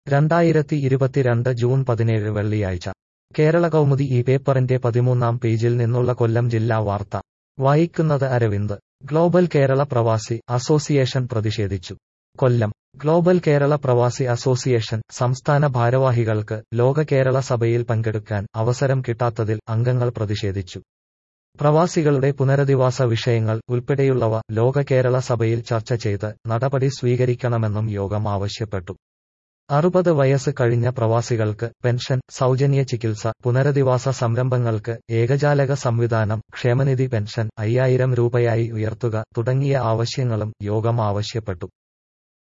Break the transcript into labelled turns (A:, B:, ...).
A: രണ്ടായിരത്തി ഇരുപത്തിരണ്ട് ജൂൺ പതിനേഴ് വെള്ളിയാഴ്ച കേരള കൗമുദി ഈ പേപ്പറിന്റെ പതിമൂന്നാം പേജിൽ നിന്നുള്ള കൊല്ലം ജില്ലാ വാർത്ത വായിക്കുന്നത് അരവിന്ദ് ഗ്ലോബൽ കേരള പ്രവാസി അസോസിയേഷൻ പ്രതിഷേധിച്ചു കൊല്ലം ഗ്ലോബൽ കേരള പ്രവാസി അസോസിയേഷൻ സംസ്ഥാന ഭാരവാഹികൾക്ക് ലോക കേരള സഭയിൽ പങ്കെടുക്കാൻ അവസരം കിട്ടാത്തതിൽ അംഗങ്ങൾ പ്രതിഷേധിച്ചു പ്രവാസികളുടെ പുനരധിവാസ വിഷയങ്ങൾ ഉൾപ്പെടെയുള്ളവ ലോക കേരള സഭയിൽ ചർച്ച ചെയ്ത് നടപടി സ്വീകരിക്കണമെന്നും യോഗം ആവശ്യപ്പെട്ടു അറുപത് വയസ്സ് കഴിഞ്ഞ പ്രവാസികൾക്ക് പെൻഷൻ സൗജന്യ ചികിത്സ പുനരധിവാസ സംരംഭങ്ങൾക്ക് ഏകജാലക സംവിധാനം ക്ഷേമനിധി പെൻഷൻ അയ്യായിരം രൂപയായി ഉയർത്തുക തുടങ്ങിയ ആവശ്യങ്ങളും യോഗം ആവശ്യപ്പെട്ടു